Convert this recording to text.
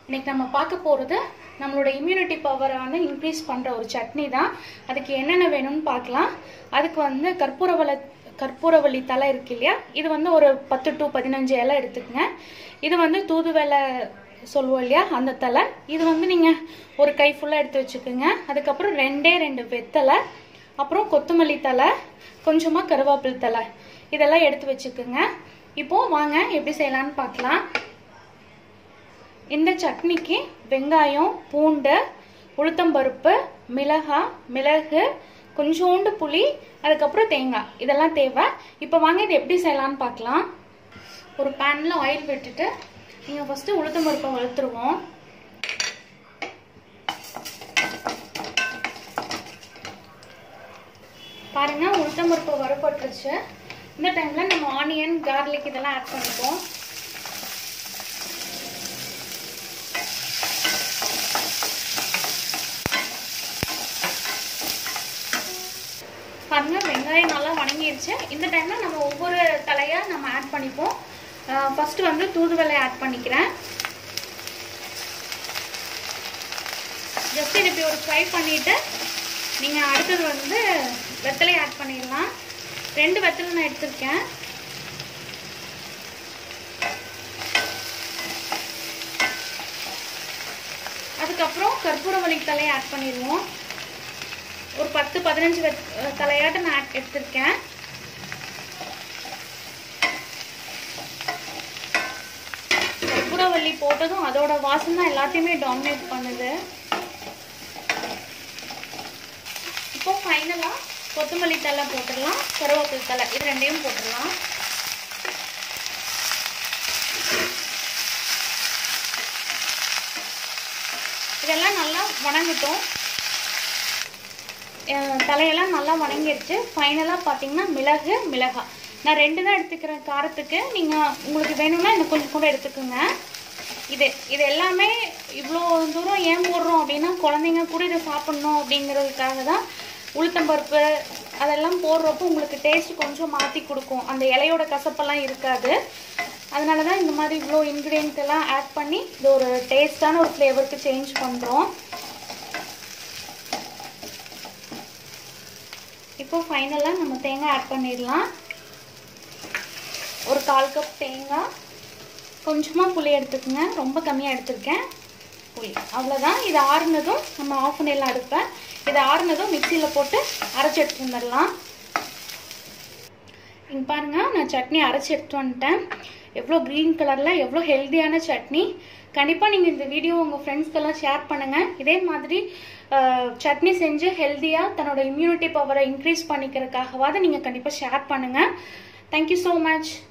இன்னைக்கு நம்ம பார்க்க போகிறது நம்மளோட இம்யூனிட்டி பவரை வந்து இன்க்ரீஸ் பண்ணுற ஒரு சட்னி தான் அதுக்கு என்னென்ன வேணும்னு பார்க்கலாம் அதுக்கு வந்து கற்பூரவள கற்பூரவள்ளி தலை இருக்கு இல்லையா இது வந்து ஒரு பத்து டு பதினஞ்சு இலை எடுத்துக்கங்க இது வந்து தூதுவளை சொல்லுவோம் இல்லையா அந்த தலை இது வந்து நீங்கள் ஒரு கை ஃபுல்லாக எடுத்து வச்சுக்கோங்க அதுக்கப்புறம் ரெண்டே ரெண்டு வெத்தலை அப்புறம் கொத்தமல்லி தலை கொஞ்சமாக கருவேப்பில் தலை இதெல்லாம் எடுத்து வச்சுக்கோங்க இப்போ வாங்க எப்படி செய்யலான்னு பார்க்கலாம் இந்த சட்னிக்கு வெங்காயம் பூண்டு உளுத்தம்பருப்பு மிளகாய் மிளகு கொஞ்சோண்டு புளி அதுக்கப்புறம் தேங்காய் இதெல்லாம் தேவை இப்போ வாங்க இது எப்படி செய்யலான்னு பார்க்கலாம் ஒரு பேனில் ஆயில் விட்டுட்டு நீங்கள் ஃபஸ்ட்டு உளுத்தம்பருப்பை வளர்த்துருவோம் பாருங்க உளுத்தம்பருப்பு வறுபட்டுருச்சு இந்த டைமில் நம்ம ஆனியன் கார்லிக் இதெல்லாம் ஆட் பண்ணிப்போம் பாருங்க வெங்காயம் நல்லா வணங்கிருச்சு இந்த டைம்ல நம்ம ஒவ்வொரு தலையா நம்ம ஆட் பண்ணிப்போம் ஃபர்ஸ்ட் வந்து தூதுவளை ஆட் பண்ணிக்கிறேன் ஜஸ்ட் இது இப்படி ஒரு ஃப்ரை பண்ணிட்டு நீங்க அடுத்தது வந்து வெத்தலை ஆட் பண்ணிடலாம் ரெண்டு வெத்தலை நான் எடுத்திருக்கேன் அதுக்கப்புறம் கற்பூரவள்ளி தலையை ஆட் பண்ணிடுவோம் ஒரு பத்து பதினஞ்சு தலையாட்ட நான் எடுத்திருக்கேன் கற்பூரவள்ளி போட்டதும் அதோட வாசம் தான் எல்லாத்தையுமே டாமினேட் பண்ணுது இப்போ ஃபைனலா கொத்தமல்லி தலை போட்டுடலாம் கருவேப்பில் தலை இது ரெண்டையும் போட்டுடலாம் இதெல்லாம் நல்லா வணங்கட்டும் தலையெல்லாம் நல்லா வணங்கிடுச்சு ஃபைனலாக பார்த்தீங்கன்னா மிளகு மிளகாய் நான் ரெண்டு தான் எடுத்துக்கிறேன் காரத்துக்கு நீங்கள் உங்களுக்கு வேணும்னா இன்னும் கொஞ்சம் கூட எடுத்துக்கோங்க இது இது எல்லாமே இவ்வளோ தூரம் ஏன் போடுறோம் அப்படின்னா குழந்தைங்க கூட இதை சாப்பிட்ணும் அப்படிங்கிறதுக்காக தான் உளுத்தம்பருப்பு அதெல்லாம் போடுறப்போ உங்களுக்கு டேஸ்ட் கொஞ்சம் மாற்றி கொடுக்கும் அந்த இலையோட கசப்பெல்லாம் இருக்காது அதனால தான் இந்த மாதிரி இவ்வளோ இன்க்ரீடியன்ட் எல்லாம் ஆட் பண்ணி இது ஒரு டேஸ்டான ஒரு ஃப்ளேவருக்கு சேஞ்ச் பண்ணுறோம் இப்போ ஃபைனலாக நம்ம தேங்காய் ஆட் பண்ணிடலாம் ஒரு கால் கப் தேங்காய் கொஞ்சமாக புளி எடுத்துக்கோங்க ரொம்ப கம்மியாக எடுத்திருக்கேன் புளி அவ்வளோதான் இது ஆறுனதும் நம்ம ஆஃப் பண்ணிடலாம் அடுப்பேன் இது ஆறுனதும் மிக்சியில் போட்டு அரைச்சி எடுத்து வந்துடலாம் இங்கே பாருங்கள் நான் சட்னி அரைச்சி எடுத்து வந்துட்டேன் எவ்வளோ க்ரீன் கலரில் எவ்வளோ ஹெல்த்தியான சட்னி கண்டிப்பாக நீங்கள் இந்த வீடியோ உங்கள் ஃப்ரெண்ட்ஸ்க்கெல்லாம் ஷேர் பண்ணுங்கள் இதே மாதிரி சட்னி செஞ்சு ஹெல்த்தியாக தன்னோட இம்யூனிட்டி பவரை இன்க்ரீஸ் பண்ணிக்கிறதுக்காகவாது நீங்கள் கண்டிப்பாக ஷேர் பண்ணுங்கள் தேங்க்யூ ஸோ மச்